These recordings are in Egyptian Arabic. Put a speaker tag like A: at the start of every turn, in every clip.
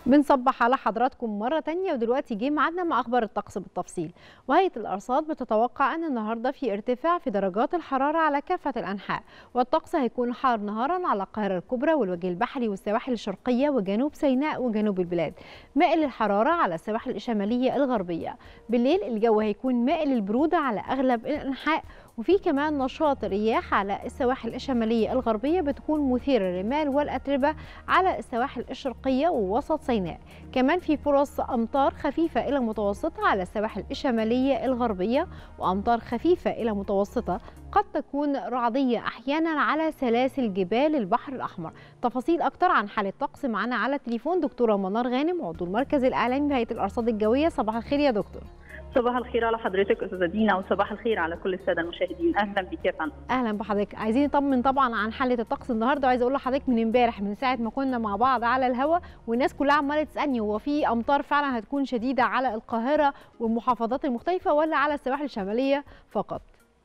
A: بنصبح على حضراتكم مرة تانية ودلوقتي جه ميعادنا مع أخبار الطقس بالتفصيل وهيئة الأرصاد بتتوقع أن النهاردة في ارتفاع في درجات الحرارة على كافة الأنحاء والطقس هيكون حار نهارا على القاهرة الكبرى والوجه البحري والسواحل الشرقية وجنوب سيناء وجنوب البلاد مائل الحرارة على السواحل الشمالية الغربية بالليل الجو هيكون مائل البرودة على أغلب الأنحاء وفي كمان نشاط رياح على السواحل الشمالية الغربية بتكون مثيرة للرمال والأتربة على السواحل الشرقية ووسط سيناء كمان في فرص أمطار خفيفة إلى متوسطة على السواحل الشمالية الغربية وأمطار خفيفة إلى متوسطة قد تكون رعدية أحيانا على سلاسل جبال البحر الأحمر تفاصيل أكتر عن حالة الطقس معنا على التليفون دكتورة منار غانم عضو المركز الإعلامي بهيئة الأرصاد الجوية صباح الخير يا دكتور
B: صباح الخير على حضرتك استاذه دينا وصباح الخير على كل الساده المشاهدين اهلا بك يا فندم
A: اهلا بحضرتك عايزين نطمن طبعا عن حاله الطقس النهارده وعايزه اقول لحضرتك من امبارح من ساعه ما كنا مع بعض على الهوا والناس كلها عماله تسالني هو في امطار فعلا هتكون شديده على القاهره والمحافظات المختلفه ولا على السواحل الشماليه فقط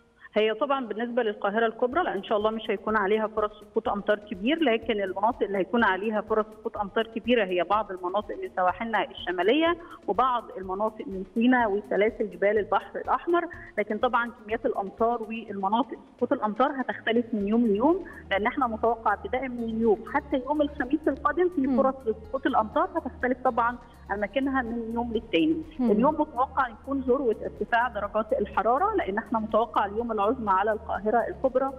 B: هي طبعا بالنسبه للقاهره الكبرى لا ان شاء الله مش هيكون عليها فرص سقوط امطار كبير لكن المناطق اللي هيكون عليها فرص سقوط امطار كبيره هي بعض المناطق من سواحلنا الشماليه وبعض المناطق من سيناء وسلاسل جبال البحر الاحمر لكن طبعا كميات الامطار والمناطق سقوط الامطار هتختلف من يوم ليوم لان احنا متوقع ابتداء من اليوم حتى يوم الخميس القادم في فرص لسقوط الامطار هتختلف طبعا اماكنها من يوم للتاني اليوم متوقع يكون ذروه ارتفاع درجات الحراره لان احنا متوقع اليوم العظمى على القاهره الكبرى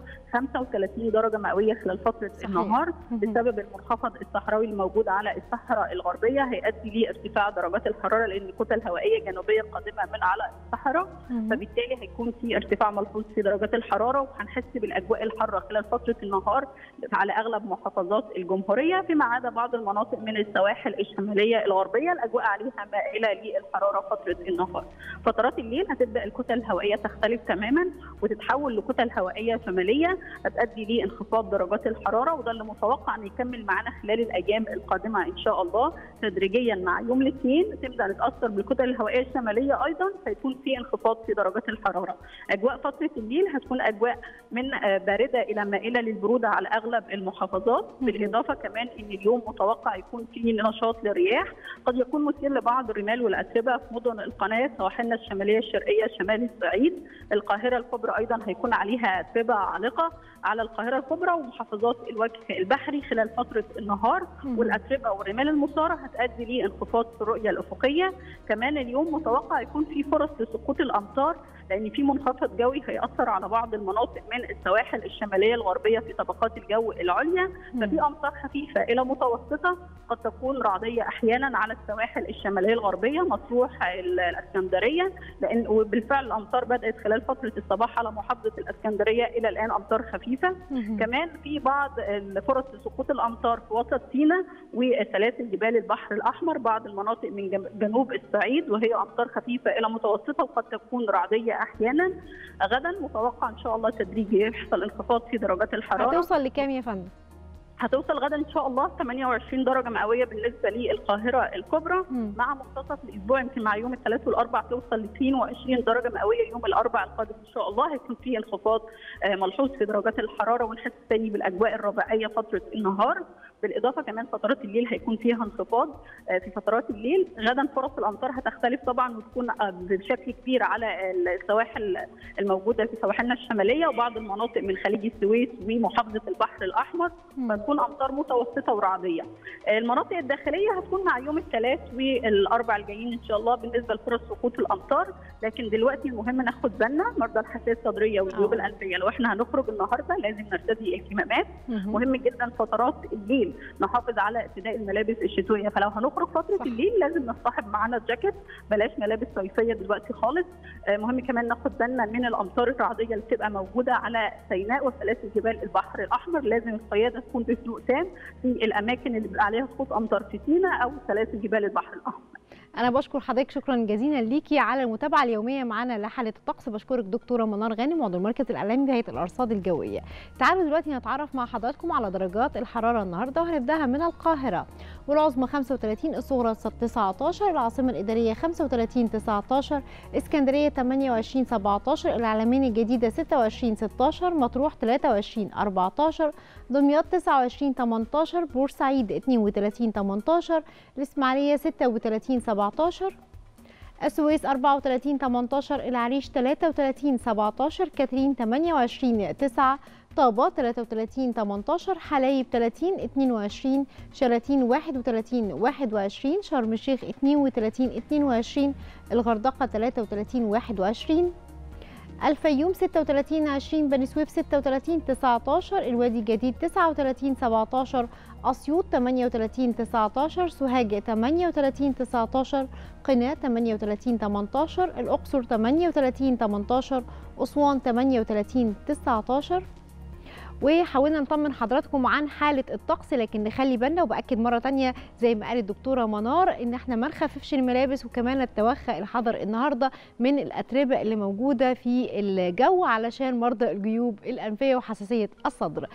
B: 35 درجه مئويه خلال فتره صحيح. النهار بسبب المنخفض الصحراوي الموجود على الصحراء الغربيه هيؤدي لارتفاع درجات الحراره لان الكتل هوائيه جنوبيه قادمه من على الصحراء فبالتالي هيكون في ارتفاع ملحوظ في درجات الحراره وهنحس بالاجواء الحاره خلال فتره النهار على اغلب محافظات الجمهوريه فيما عدا بعض المناطق من السواحل الشماليه الغربيه الاجواء عليها مائله للحراره فتره النهار فترات الليل هتبدا الكتل الهوائيه تختلف تماما وتتحول لكتل هوائيه شماليه هتؤدي لانخفاض درجات الحراره وده اللي متوقع ان يكمل معانا خلال الايام القادمه ان شاء الله تدريجيا مع يوم الاثنين تبدا نتاثر بالكتل الهوائيه الشماليه ايضا فيكون في انخفاض في درجات الحراره اجواء فتره الليل هتكون اجواء من بارده الى مائله للبروده على اغلب المحافظات بالاضافه كمان ان اليوم متوقع يكون في نشاط للرياح قد يكون مثير لبعض الرمال والاتربه في مدن القناه سواحلنا الشماليه الشرقيه شمال الصعيد القاهره الكبرى ايضا هيكون عليها اتربه عالقه على القاهره الكبرى ومحافظات الوجه البحري خلال فتره النهار والاتربه والرمال المثاره هتؤدي لانخفاض في الرؤيه الافقيه كمان اليوم متوقع يكون في فرص لسقوط الامطار لان في منخفض جوي هياثر على بعض المناطق من السواحل الشماليه الغربيه في طبقات الجو العليا ففي امطار خفيفه الى متوسطه قد تكون رعديه احيانا على السواحل الشماليه الغربيه مطروح الاسكندريه لان وبالفعل الامطار بدات خلال فتره الصباح على محافظه الاسكندريه الى الان امطار خفيفه كمان في بعض الفرص لسقوط الامطار في وسط سيناء وسلاسل جبال البحر الاحمر بعض المناطق من جنوب الصعيد وهي امطار خفيفه الى متوسطه وقد تكون رعديه احيانا غدا متوقع ان شاء الله تدريجي يحصل انخفاض في درجات الحراره
A: هتوصل لكام يا فندم؟
B: هتوصل غدا ان شاء الله 28 درجه مئويه بالنسبه للقاهره الكبرى م. مع منتصف الاسبوع يمكن مع يوم الثلاث والاربع توصل ل 22 درجه مئويه يوم الاربع القادم ان شاء الله هيكون في انخفاض ملحوظ في درجات الحراره ونحس تاني بالاجواء الربيعيه فتره النهار بالاضافه كمان فترات الليل هيكون فيها انخفاض في فترات الليل غدا فرص الامطار هتختلف طبعا وتكون بشكل كبير على السواحل الموجوده في سواحلنا الشماليه وبعض المناطق من خليج السويس ومحافظه البحر الاحمر فتكون امطار متوسطه ورعديه. المناطق الداخليه هتكون مع يوم الثلاث والاربع الجايين ان شاء الله بالنسبه لفرص سقوط الامطار لكن دلوقتي المهم ناخد بالنا مرضى الحساسيه الصدريه والجيوب الانفيه لو احنا هنخرج النهارده لازم نرتدي الكمامات مهم جدا فترات الليل نحافظ على ارتداء الملابس الشتويه فلو هنخرج فتره صح. الليل لازم نصطحب معانا جاكيت بلاش ملابس صيفيه دلوقتي خالص مهم كمان ناخد بالنا من الامطار الرعديه اللي بتبقى موجوده على سيناء وسلاسل جبال البحر الاحمر لازم القياده تكون بهدوء تام في الاماكن اللي بيبقى عليها سقوط امطار في سيناء او سلاسل جبال البحر الاحمر
A: انا بشكر حضرتك شكرا جزيلا ليكي على المتابعه اليوميه معانا لحاله الطقس بشكرك دكتوره منار غانم عضو المركز الاعلامي بهيئه الارصاد الجويه تعالوا دلوقتي نتعرف مع حضراتكم على درجات الحراره النهارده وهنبداها من القاهره والعظمى 35 الصغرى 19 العاصمه الاداريه 35 19 اسكندريه 28 17 العلمين الجديده 26 16 مطروح 23 14 دمياط 29 18 بورسعيد 32 18 الاسماعيليه 36 17 السويس 34 18 العريش 33 17 كاترين 28 9 طابة 33 18 حلايب 30 22 شلاتين 31 21 شرم الشيخ 32 22 الغردقة 33 21 الفيوم 36 20 بني سويف 36 19 الوادي الجديد 39 17 أسيوط 38 19 سوهاج 38 19 قنا 38 18 الأقصر 38 18 أسوان 38 19 وحاولنا نطمن حضراتكم عن حالة الطقس لكن نخلي بالنا وبأكد مرة تانية زي ما قالت الدكتورة منار إن احنا ما نخففش الملابس وكمان نتوخى الحذر النهاردة من الأتربة اللي موجودة في الجو علشان مرضى الجيوب الأنفية وحساسية الصدر